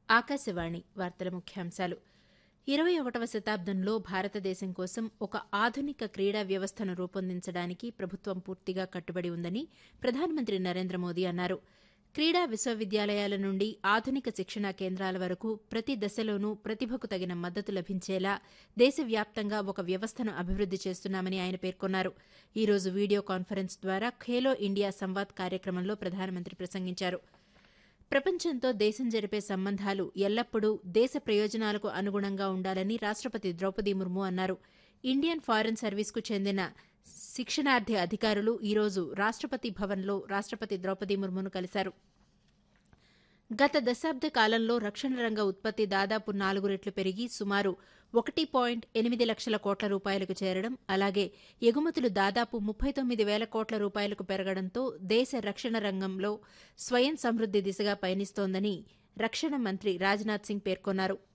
ఆకాశవాణి వార్తల ముఖ్యాంశాలు ఇరవై ఒకటవ శతాబ్దంలో భారతదేశం కోసం ఒక ఆధునిక క్రీడా వ్యవస్థను రూపొందించడానికి ప్రభుత్వం పూర్తిగా కట్టుబడి ఉందని ప్రధానమంత్రి నరేంద్ర మోదీ అన్నారు క్రీడా విశ్వవిద్యాలయాల నుండి ఆధునిక శిక్షణా కేంద్రాల వరకు ప్రతి దశలోనూ ప్రతిభకు తగిన మద్దతు లభించేలా దేశవ్యాప్తంగా ఒక వ్యవస్థను అభివృద్ది చేస్తున్నామని ఆయన పేర్కొన్నారు ఈ రోజు వీడియో కాన్ఫరెన్స్ ద్వారా ఖేలో ఇండియా సంవాద్ కార్యక్రమంలో ప్రధానమంత్రి ప్రసంగించారు ప్రపంచంతో దేశం జరిపే సంబంధాలు ఎల్లప్పుడూ దేశ ప్రయోజనాలకు అనుగుణంగా ఉండాలని రాష్టపతి ద్రౌపది ముర్ము అన్నారు ఇండియన్ ఫారెన్ సర్వీస్కు చెందిన శిక్షణార్థి అధికారులు ఈరోజు రాష్టపతి భవన్లో రాష్టపతి ద్రౌపది ముర్మును కలిశారు గత దశాబ్ద కాలంలో రక్షణ రంగ ఉత్పత్తి దాదాపు నాలుగు రెట్లు పెరిగి సుమారు ఒకటి పాయింట్ ఎనిమిది లక్షల కోట్ల రూపాయలకు చేరడం అలాగే ఎగుమతులు దాదాపు ముప్పై తొమ్మిది వేల కోట్ల రూపాయలకు పెరగడంతో దేశ రక్షణ రంగంలో స్వయం సమృద్ది దిశగా పయనిస్తోందని రక్షణ మంత్రి రాజ్నాథ్ సింగ్ పేర్కొన్నారు